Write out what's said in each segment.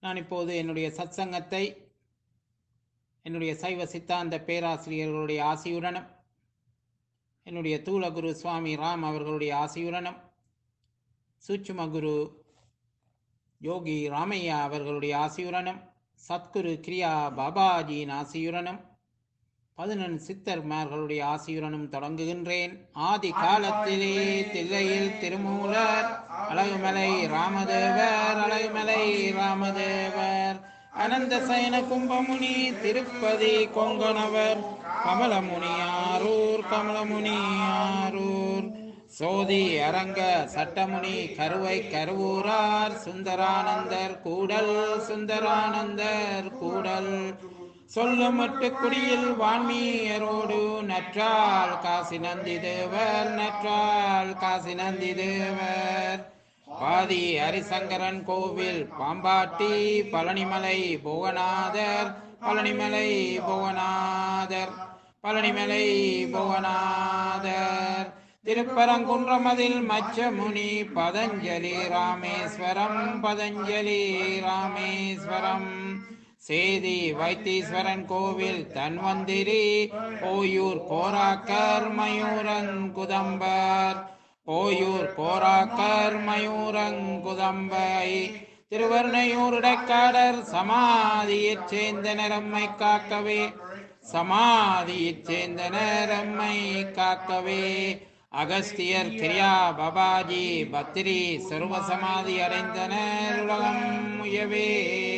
நான் இப்போது என்னுடைய சத்சங்கத்தை என்னுடைய சைவ சித்தாந்த பேராசிரியர்களுடைய ஆசியுடனும் என்னுடைய தூளகுரு சுவாமி ராம் அவர்களுடைய ஆசியுடனும் சூட்சும குரு யோகி ராமையா அவர்களுடைய ஆசியுடனும் சத்குரு கிரியா பாபாஜியின் ஆசியுடனும் பதினெண் சித்தர்மார்களுடைய ஆசியுடனும் தொடங்குகின்றேன் ஆதி காலத்திலே தில்லையில் திருமூலர் அழகுமலை ராமதேவர் அழகுமலை ராமதேவர் அனந்த சயன கும்பமுனி திருப்பதி கொங்கணவர் கமலமுனி ஆரூர் கமலமுனி ஆரூர் சோதி அரங்க சட்டமுனி கருவை கருவூரார் சுந்தரானந்தர் கூடல் சுந்தரானந்தர் கூடல் சொல்லமட்டு குடியில் வான்மீயரோடு நற்றால் காசி நந்தி தேவர் நற்றால் காசி நந்தி தேவர் பாதி ஹரிசங்கரன் கோவில் பாம்பாட்டி பழனிமலை புவனாதர் பழனிமலை புவனாதர் பழனிமலை புவனாதர் திருப்பரங்குன்றமதில் மச்சமுனி பதஞ்சலி ராமேஸ்வரம் பதஞ்சலி ராமேஸ்வரம் சேதி வைத்தீஸ்வரன் கோவில் தன்வந்திரி ஓயூர் கோராக்கர் மயூரங்குதம்பர் ஓயூர் கோராக்கர் மயூரங்குதம்பை திருவர்ணையூர் இடைக்காடர் சமாதியைச் சேர்ந்த நிறம்மை காக்கவே சமாதியைச் சேர்ந்த நிறம்மை காக்கவே அகஸ்தியர் கிரியா பாபாஜி பத்திரி சர்வ சமாதி அடைந்தனர் உலகம் முயவே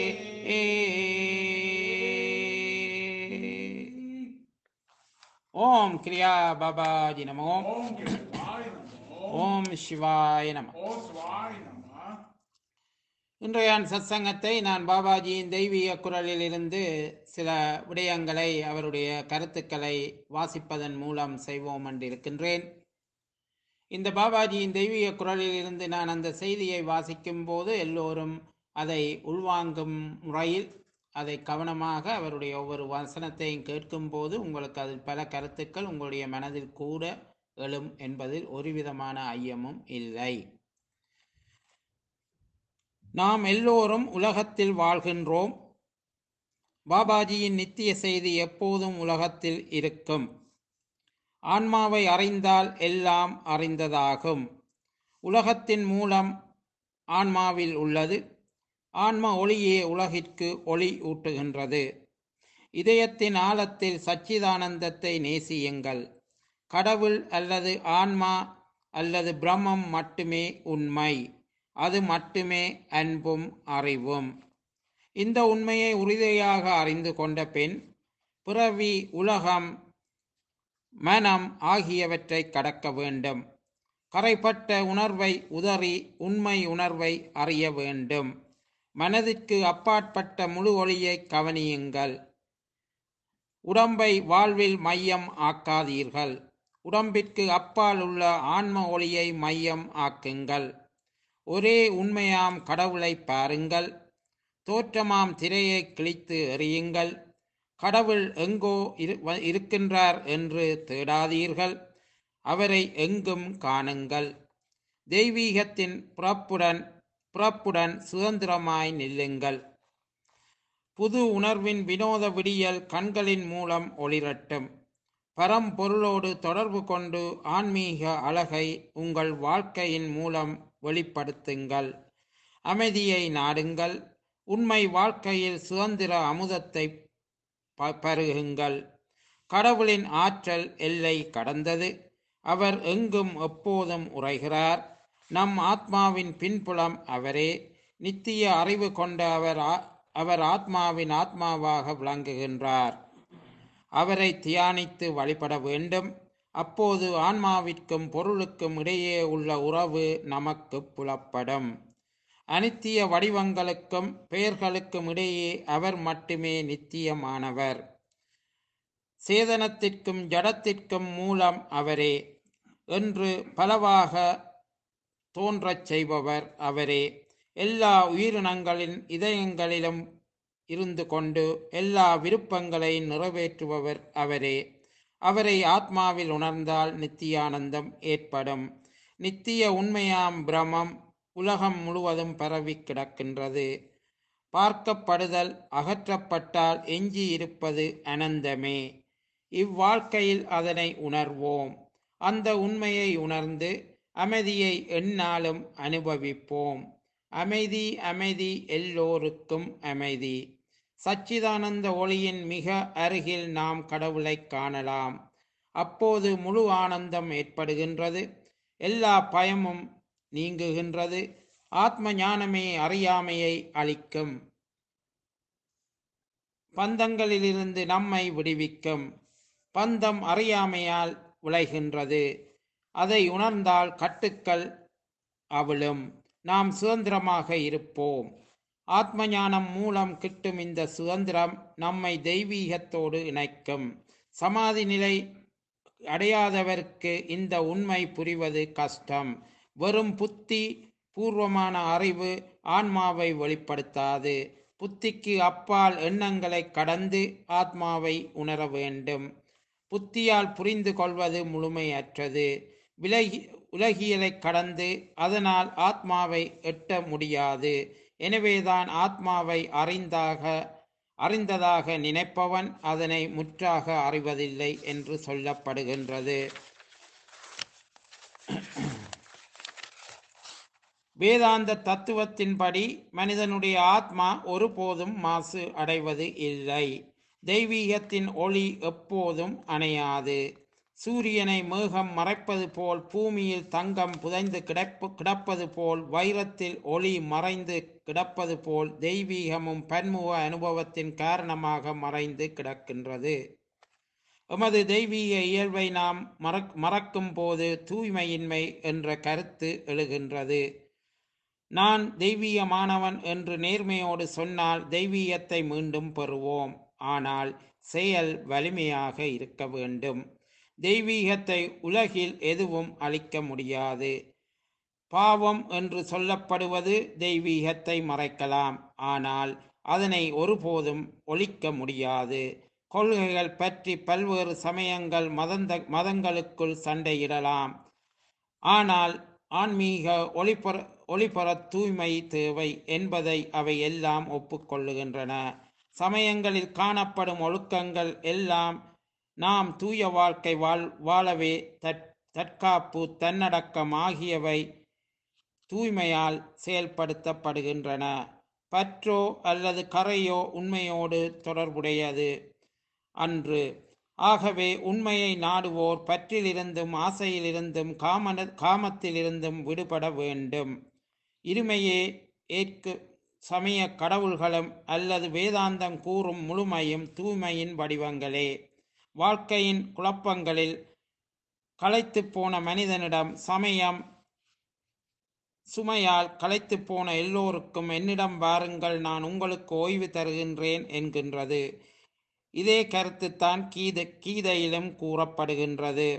ஓம் கிரியா பாபாஜி நமோ ஓம் சிவாய நமோ ஓம் சிவாய நம ஓம் சிவாய நம இன்றைய சத்சங்கத்தை நான் பாபாஜியின் தெய்வீக குரலில் இருந்து சில விடயங்களை அவருடைய கருத்துக்களை வாசிப்பதன் மூலம் செய்வோம் என்று இருக்கின்றேன் இந்த பாபாஜியின் தெய்வீக குரலில் இருந்து நான் அந்த செய்தியை வாசிக்கும் போது எல்லோரும் அதை உள்வாங்கும் முறையில் அதை கவனமாக அவருடைய ஒவ்வொரு வசனத்தையும் கேட்கும் போது உங்களுக்கு அதில் பல கருத்துக்கள் உங்களுடைய மனதில் கூட எழும் என்பதில் ஒரு விதமான ஐயமும் இல்லை நாம் எல்லோரும் உலகத்தில் வாழ்கின்றோம் பாபாஜியின் நித்திய செய்தி எப்போதும் உலகத்தில் இருக்கும் ஆன்மாவை அறிந்தால் எல்லாம் அறிந்ததாகும் உலகத்தின் மூலம் ஆன்மாவில் உள்ளது ஆன்ம ஒளியே உலகிற்கு ஒளி ஊட்டுகின்றது இதயத்தின் ஆழத்தில் சச்சிதானந்தத்தை நேசியுங்கள் கடவுள் அல்லது ஆன்மா அல்லது பிரம்மம் மட்டுமே உண்மை அது மட்டுமே அன்பும் அறிவும் இந்த உண்மையை உறுதியாக அறிந்து கொண்ட பின் பிறவி உலகம் மனம் ஆகியவற்றை கடக்க வேண்டும் கரைப்பட்ட உணர்வை உதறி உண்மை உணர்வை அறிய வேண்டும் மனதிற்கு அப்பாற்பட்ட முழு ஒளியை கவனியுங்கள் உடம்பை வாழ்வில் மையம் ஆக்காதீர்கள் உடம்பிற்கு அப்பால் உள்ள ஆன்ம ஒளியை மையம் ஆக்குங்கள் ஒரே உண்மையாம் கடவுளை பாருங்கள் தோற்றமாம் திரையை கிழித்து எறியுங்கள் கடவுள் எங்கோ இரு- வ- இருக்கின்றார் என்று தேடாதீர்கள் அவரை எங்கும் காணுங்கள் தெய்வீகத்தின் புறப்புடன் புறப்புடன் சுதந்திரமாய் நில்லுங்கள் புது உணர்வின் வினோத விடியல் கண்களின் மூலம் ஒளிரட்டும் பரம்பொருளோடு தொடர்பு கொண்டு ஆன்மீக அழகை உங்கள் வாழ்க்கையின் மூலம் வெளிப்படுத்துங்கள் அமைதியை நாடுங்கள் உண்மை வாழ்க்கையில் சுதந்திர அமுதத்தை ப- பருகுங்கள் கடவுளின் ஆற்றல் எல்லை கடந்தது அவர் எங்கும் எப்போதும் உரைகிறார் நம் ஆத்மாவின் பின்புலம் அவரே நித்திய அறிவு கொண்ட அவர் ஆ- அவர் ஆத்மாவின் ஆத்மாவாக விளங்குகின்றார் அவரை தியானித்து வழிபட வேண்டும் அப்போது ஆன்மாவிற்கும் பொருளுக்கும் இடையே உள்ள உறவு நமக்கு புலப்படும் அனித்திய வடிவங்களுக்கும் பெயர்களுக்கும் இடையே அவர் மட்டுமே நித்தியமானவர் சேதனத்திற்கும் ஜடத்திற்கும் மூலம் அவரே என்று பலவாக தோன்றச் செய்பவர் அவரே எல்லா உயிரினங்களின் இதயங்களிலும் இருந்து கொண்டு எல்லா விருப்பங்களையும் நிறைவேற்றுபவர் அவரே அவரை ஆத்மாவில் உணர்ந்தால் நித்தியானந்தம் ஏற்படும் நித்திய உண்மையாம் பிரமம் உலகம் முழுவதும் பரவி கிடக்கின்றது பார்க்கப்படுதல் அகற்றப்பட்டால் எஞ்சி இருப்பது அனந்தமே இவ்வாழ்க்கையில் அதனை உணர்வோம் அந்த உண்மையை உணர்ந்து அமைதியை எந்நாளும் அனுபவிப்போம் அமைதி அமைதி எல்லோருக்கும் அமைதி சச்சிதானந்த ஒளியின் மிக அருகில் நாம் கடவுளைக் காணலாம் அப்போது முழு ஆனந்தம் ஏற்படுகின்றது எல்லா பயமும் நீங்குகின்றது ஆத்ம ஞானமே அறியாமையை அளிக்கும் பந்தங்களிலிருந்து நம்மை விடுவிக்கும் பந்தம் அறியாமையால் விளைகின்றது அதை உணர்ந்தால் கட்டுக்கள் அவிழும் நாம் சுதந்திரமாக இருப்போம் ஆத்ம ஞானம் மூலம் கிட்டும் இந்த சுதந்திரம் நம்மை தெய்வீகத்தோடு இணைக்கும் சமாதி நிலை அடையாதவருக்கு இந்த உண்மை புரிவது கஷ்டம் வெறும் புத்தி பூர்வமான அறிவு ஆன்மாவை வெளிப்படுத்தாது புத்திக்கு அப்பால் எண்ணங்களை கடந்து ஆத்மாவை உணர வேண்டும் புத்தியால் புரிந்து கொள்வது முழுமையற்றது விலகி உலகியலை கடந்து அதனால் ஆத்மாவை எட்ட முடியாது எனவேதான் ஆத்மாவை அறிந்தாக அறிந்ததாக நினைப்பவன் அதனை முற்றாக அறிவதில்லை என்று சொல்லப்படுகின்றது வேதாந்த தத்துவத்தின்படி மனிதனுடைய ஆத்மா ஒருபோதும் மாசு அடைவது இல்லை தெய்வீகத்தின் ஒளி எப்போதும் அணையாது சூரியனை மேகம் மறைப்பது போல் பூமியில் தங்கம் புதைந்து கிடப்பு கிடப்பது போல் வைரத்தில் ஒளி மறைந்து கிடப்பது போல் தெய்வீகமும் பன்முக அனுபவத்தின் காரணமாக மறைந்து கிடக்கின்றது எமது தெய்வீக இயல்பை நாம் மறக் மறக்கும் போது தூய்மையின்மை என்ற கருத்து எழுகின்றது நான் தெய்வீகமானவன் என்று நேர்மையோடு சொன்னால் தெய்வீகத்தை மீண்டும் பெறுவோம் ஆனால் செயல் வலிமையாக இருக்க வேண்டும் தெய்வீகத்தை உலகில் எதுவும் அளிக்க முடியாது பாவம் என்று சொல்லப்படுவது தெய்வீகத்தை மறைக்கலாம் ஆனால் அதனை ஒருபோதும் ஒழிக்க முடியாது கொள்கைகள் பற்றி பல்வேறு சமயங்கள் மதந்த மதங்களுக்குள் சண்டையிடலாம் ஆனால் ஆன்மீக ஒளிபர ஒளிபர தூய்மை தேவை என்பதை அவை எல்லாம் ஒப்புக்கொள்ளுகின்றன சமயங்களில் காணப்படும் ஒழுக்கங்கள் எல்லாம் நாம் தூய வாழ்க்கை வாழ் வாழவே தற் தற்காப்பு தன்னடக்கம் ஆகியவை தூய்மையால் செயல்படுத்தப்படுகின்றன பற்றோ அல்லது கரையோ உண்மையோடு தொடர்புடையது அன்று ஆகவே உண்மையை நாடுவோர் பற்றிலிருந்தும் ஆசையிலிருந்தும் காமன காமத்திலிருந்தும் விடுபட வேண்டும் இருமையே ஏற்கு சமய கடவுள்களும் அல்லது வேதாந்தம் கூறும் முழுமையும் தூய்மையின் வடிவங்களே வாழ்க்கையின் குழப்பங்களில் களைத்து போன மனிதனிடம் சமயம் சுமையால் களைத்து போன எல்லோருக்கும் என்னிடம் வாருங்கள் நான் உங்களுக்கு ஓய்வு தருகின்றேன் என்கின்றது இதே கருத்துத்தான் கீத கீதையிலும் கூறப்படுகின்றது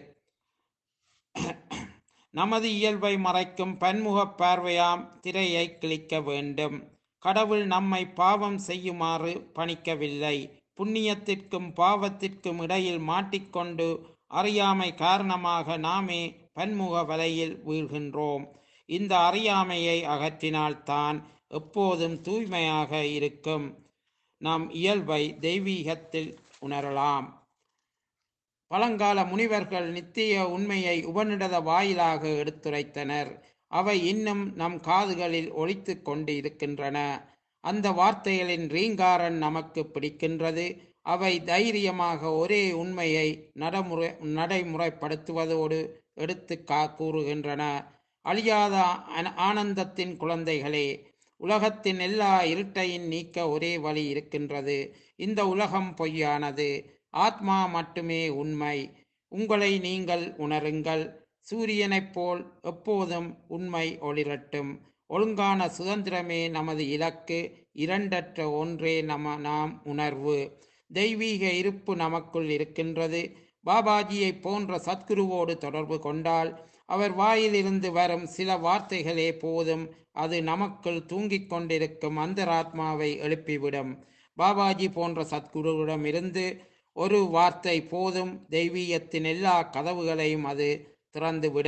நமது இயல்பை மறைக்கும் பன்முக பார்வையாம் திரையை கிழிக்க வேண்டும் கடவுள் நம்மை பாவம் செய்யுமாறு பணிக்கவில்லை புண்ணியத்திற்கும் பாவத்திற்கும் இடையில் மாட்டிக்கொண்டு அறியாமை காரணமாக நாமே பன்முக வலையில் வீழ்கின்றோம் இந்த அறியாமையை அகற்றினால்தான் எப்போதும் தூய்மையாக இருக்கும் நம் இயல்பை தெய்வீகத்தில் உணரலாம் பழங்கால முனிவர்கள் நித்திய உண்மையை உபநிடத வாயிலாக எடுத்துரைத்தனர் அவை இன்னும் நம் காதுகளில் ஒலித்து கொண்டு இருக்கின்றன அந்த வார்த்தைகளின் ரீங்காரன் நமக்கு பிடிக்கின்றது அவை தைரியமாக ஒரே உண்மையை நடைமுறை நடைமுறைப்படுத்துவதோடு எடுத்து கா கூறுகின்றன அழியாத ஆன- ஆனந்தத்தின் குழந்தைகளே உலகத்தின் எல்லா இருட்டையும் நீக்க ஒரே வழி இருக்கின்றது இந்த உலகம் பொய்யானது ஆத்மா மட்டுமே உண்மை உங்களை நீங்கள் உணருங்கள் சூரியனைப் போல் எப்போதும் உண்மை ஒளிரட்டும் ஒழுங்கான சுதந்திரமே நமது இலக்கு இரண்டற்ற ஒன்றே நம நாம் உணர்வு தெய்வீக இருப்பு நமக்குள் இருக்கின்றது பாபாஜியை போன்ற சத்குருவோடு தொடர்பு கொண்டால் அவர் வாயிலிருந்து வரும் சில வார்த்தைகளே போதும் அது நமக்குள் தூங்கிக் கொண்டிருக்கும் அந்தராத்மாவை எழுப்பிவிடும் பாபாஜி போன்ற சத்குருவிடமிருந்து ஒரு வார்த்தை போதும் தெய்வீகத்தின் எல்லா கதவுகளையும் அது திறந்துவிடும்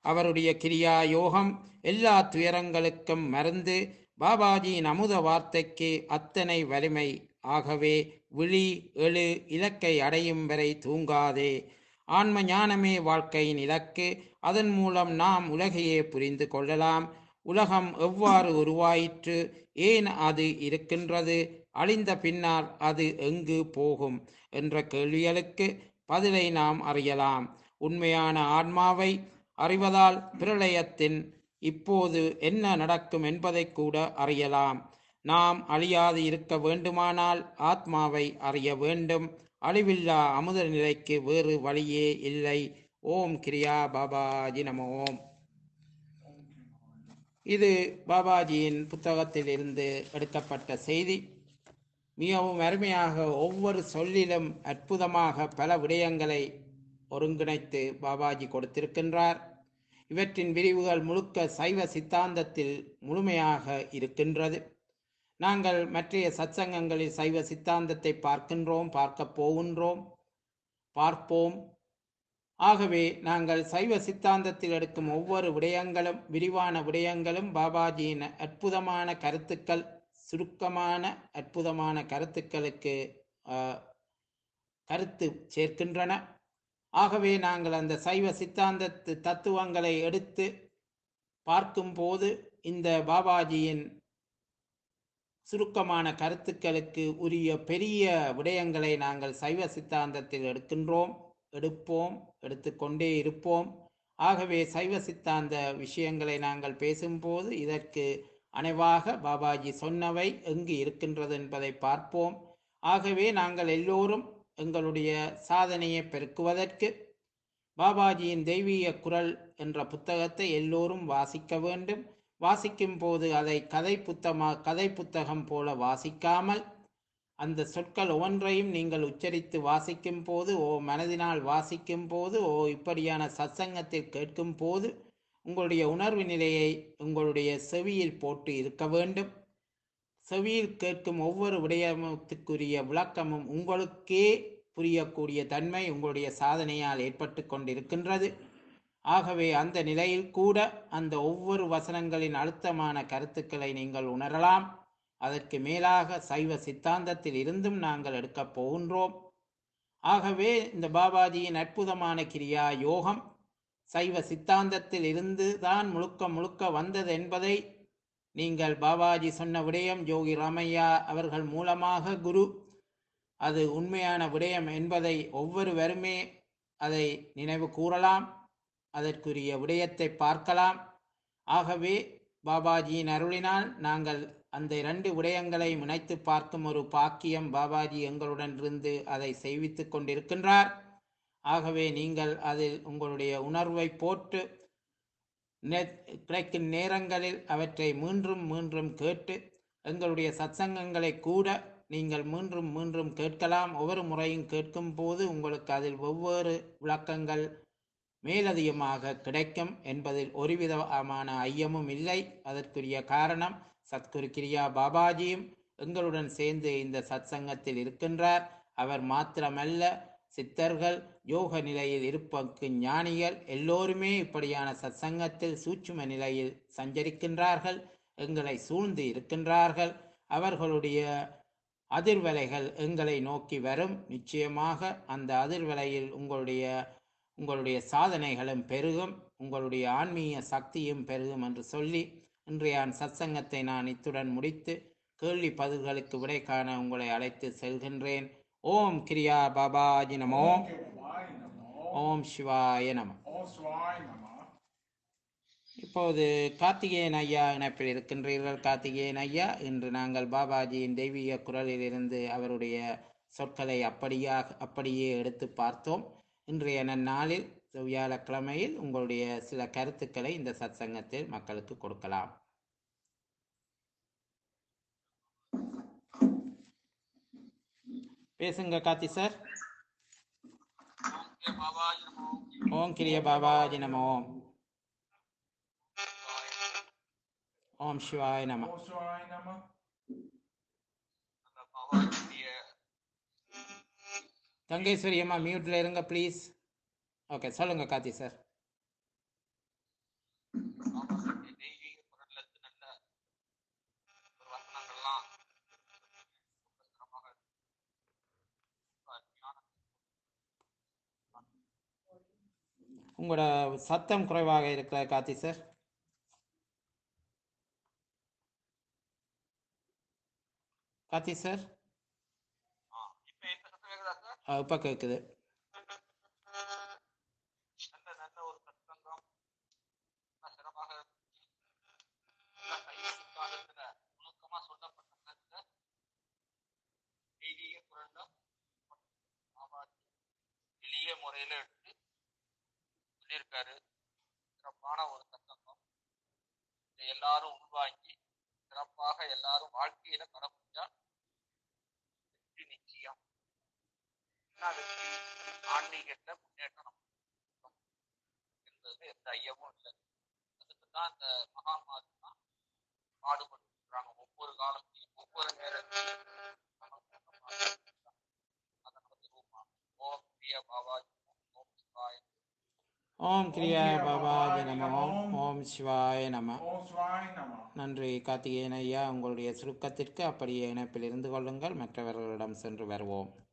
அவருடைய கிரியா யோகம் எல்லா துயரங்களுக்கும் மருந்து பாபாஜியின் அமுத வார்த்தைக்கு அத்தனை வலிமை ஆகவே விழி எழு இலக்கை அடையும் வரை தூங்காதே ஆன்ம ஞானமே வாழ்க்கையின் இலக்கு அதன் மூலம் நாம் உலகையே புரிந்து கொள்ளலாம் உலகம் எவ்வாறு உருவாயிற்று ஏன் அது இருக்கின்றது அழிந்த பின்னால் அது எங்கு போகும் என்ற கேள்விகளுக்கு பதிலை நாம் அறியலாம் உண்மையான ஆன்மாவை அறிவதால் பிரளயத்தின் இப்போது என்ன நடக்கும் என்பதை கூட அறியலாம் நாம் அழியாது இருக்க வேண்டுமானால் ஆத்மாவை அறிய வேண்டும் அழிவில்லா அமுத நிலைக்கு வேறு வழியே இல்லை ஓம் கிரியா பாபாஜி நம ஓம் இது பாபாஜியின் புத்தகத்தில் இருந்து எடுக்கப்பட்ட செய்தி மிகவும் அருமையாக ஒவ்வொரு சொல்லிலும் அற்புதமாக பல விடயங்களை ஒருங்கிணைத்து பாபாஜி கொடுத்திருக்கின்றார் இவற்றின் விரிவுகள் முழுக்க சைவ சித்தாந்தத்தில் முழுமையாக இருக்கின்றது நாங்கள் மற்றைய சத்சங்கங்களில் சைவ சித்தாந்தத்தை பார்க்கின்றோம் பார்க்க போகின்றோம் பார்ப்போம் ஆகவே நாங்கள் சைவ சித்தாந்தத்தில் எடுக்கும் ஒவ்வொரு விடயங்களும் விரிவான விடயங்களும் பாபாஜியின் அற்புதமான கருத்துக்கள் சுருக்கமான அற்புதமான கருத்துக்களுக்கு ஆஹ், கருத்து சேர்க்கின்றன ஆகவே நாங்கள் அந்த சைவ சித்தாந்தத்து தத்துவங்களை எடுத்து பார்க்கும்போது இந்த பாபாஜியின் சுருக்கமான கருத்துக்களுக்கு உரிய பெரிய விடயங்களை நாங்கள் சைவ சித்தாந்தத்தில் எடுக்கின்றோம் எடுப்போம் எடுத்துக்கொண்டே இருப்போம் ஆகவே சைவ சித்தாந்த விஷயங்களை நாங்கள் பேசும்போது இதற்கு அனைவாக பாபாஜி சொன்னவை எங்கு இருக்கின்றது என்பதை பார்ப்போம் ஆகவே நாங்கள் எல்லோரும் எங்களுடைய சாதனையை பெருக்குவதற்கு பாபாஜியின் தெய்வீக குரல் என்ற புத்தகத்தை எல்லோரும் வாசிக்க வேண்டும் வாசிக்கும் போது அதை கதை புத்தமா கதை புத்தகம் போல வாசிக்காமல் அந்த சொற்கள் ஒவ்வொன்றையும் நீங்கள் உச்சரித்து வாசிக்கும் போது ஓ மனதினால் வாசிக்கும் போது ஓ இப்படியான சத்சங்கத்தில் கேட்கும் போது உங்களுடைய உணர்வு நிலையை உங்களுடைய செவியில் போட்டு இருக்க வேண்டும் செவியில் கேட்கும் ஒவ்வொரு விடயத்துக்குரிய விளக்கமும் உங்களுக்கே புரியக்கூடிய தன்மை உங்களுடைய சாதனையால் ஏற்பட்டு கொண்டிருக்கின்றது ஆகவே அந்த நிலையில் கூட அந்த ஒவ்வொரு வசனங்களின் அழுத்தமான கருத்துக்களை நீங்கள் உணரலாம் அதற்கு மேலாக சைவ சித்தாந்தத்தில் இருந்தும் நாங்கள் எடுக்கப் போகின்றோம் ஆகவே இந்த பாபாஜியின் அற்புதமான கிரியா யோகம் சைவ சித்தாந்தத்தில் இருந்து தான் முழுக்க முழுக்க வந்தது என்பதை நீங்கள் பாபாஜி சொன்ன விடயம் யோகி ராமையா அவர்கள் மூலமாக குரு அது உண்மையான விடயம் என்பதை ஒவ்வொருவருமே அதை நினைவு கூறலாம் அதற்குரிய விடயத்தை பார்க்கலாம் ஆகவே பாபாஜியின் அருளினால் நாங்கள் அந்த இரண்டு விடயங்களை இணைத்து பார்க்கும் ஒரு பாக்கியம் பாபாஜி எங்களுடன் இருந்து அதை செய்வித்துக் கொண்டிருக்கின்றார் ஆகவே நீங்கள் அதில் உங்களுடைய உணர்வை போட்டு நே- கிடைக்கும் நேரங்களில் அவற்றை மீண்டும் மீண்டும் கேட்டு எங்களுடைய சத்சங்கங்களை கூட நீங்கள் மீண்டும் மீண்டும் கேட்கலாம் ஒவ்வொரு முறையும் கேட்கும் போது உங்களுக்கு அதில் ஒவ்வொரு விளக்கங்கள் மேலதிகமாக கிடைக்கும் என்பதில் ஒருவிதமான ஐயமும் இல்லை அதற்குரிய காரணம் சத்குரு கிரியா பாபாஜியும் எங்களுடன் சேர்ந்து இந்த சத்சங்கத்தில் இருக்கின்றார் அவர் மாத்திரமல்ல சித்தர்கள் யோக நிலையில் இருப்பக்கு ஞானிகள் எல்லோருமே இப்படியான சத்சங்கத்தில் சூட்சும நிலையில் சஞ்சரிக்கின்றார்கள் எங்களை சூழ்ந்து இருக்கின்றார்கள் அவர்களுடைய அதிர்வலைகள் எங்களை நோக்கி வரும் நிச்சயமாக அந்த அதிர்வலையில் உங்களுடைய உங்களுடைய சாதனைகளும் பெருகும் உங்களுடைய ஆன்மீக சக்தியும் பெருகும் என்று சொல்லி இன்றைய சத்சங்கத்தை நான் இத்துடன் முடித்து கேள்வி பதில்களுக்கு விடை காண உங்களை அழைத்து செல்கின்றேன் ஓம் கிரியா பாபாஜி நமோ ஓம் சிவாய நமோ ஓம் சிவாய நம ஓம் சிவாய நமோ இப்போது கார்த்திகேயன் ஐயா இணைப்பில் இருக்கின்றீர்கள் கார்த்திகேயன் ஐயா இன்று நாங்கள் பாபாஜியின் தெய்வீக குரலில் இருந்து அவருடைய சொற்களை அப்படியாக அப்படியே எடுத்து பார்த்தோம் இன்றைய நன்னாளில் வியாழக்கிழமையில் உங்களுடைய சில கருத்துக்களை இந்த சத்சங்கத்தில் மக்களுக்கு கொடுக்கலாம் பேசுங்க கார்த்தி சார் ஓம் கிரிய பாபாஜி நம ஓம் ஓம் சிவாய நம ஓம் சிவாய நமோ தங்கேஸ்வரி அம்மா மியூட்ல இருங்க ப்ளீஸ் ஓகே சொல்லுங்க கார்த்தி சார் உங்களோட சத்தம் குறைவாக இருக்கிற கார்த்தி சார் கார்த்தி சார் இப்ப என்ன சத்தம் கேக்குதா சார் இப்போ கேட்குது நல்ல நல்ல ஒரு சத்தங்கம் நல்ல சிறப்பாக நல்ல சைவ காலத்துல நுணுக்கமா சொல்லப்பட்ட கருத்தை தெய்வீக குரல்ல ஆபாதி எளிய முறையில எடுத்து சொல்லியிருக்காரு சிறப்பான ஒரு சத்தங்கம் இதை எல்லாரும் உள்வாங்கி சிறப்பாக எல்லாரும் வாழ்க்கையில கடைபிடிச்சா வெற்றி நிச்சயம் என்ன வெற்றி ஆன்மீகத்துல முன்னேற்றம் இருக்கும் என்பது எந்த ஐயமும் இல்லை அதுக்கு தான் இந்த மகான்மார்கள் தான் பாடுபட்டு இருக்கிறாங்க ஒவ்வொரு காலத்திலும் ஒவ்வொரு நேரத்திலும் நமக்கு அந்த மாதிரி அதனோட ரூபம் ஓம் பிரிய பாபாஜி ஓம் சிவாய ஓம் கிரியா பாபாஜி நம ஓம் ஓம் சிவாய நம ஓம் சிவாய நம நன்றி கார்த்திகேயன் ஐயா உங்களுடைய சுருக்கத்திற்கு அப்படியே இணைப்பில் இருந்து கொள்ளுங்கள் மற்றவர்களிடம் சென்று வருவோம்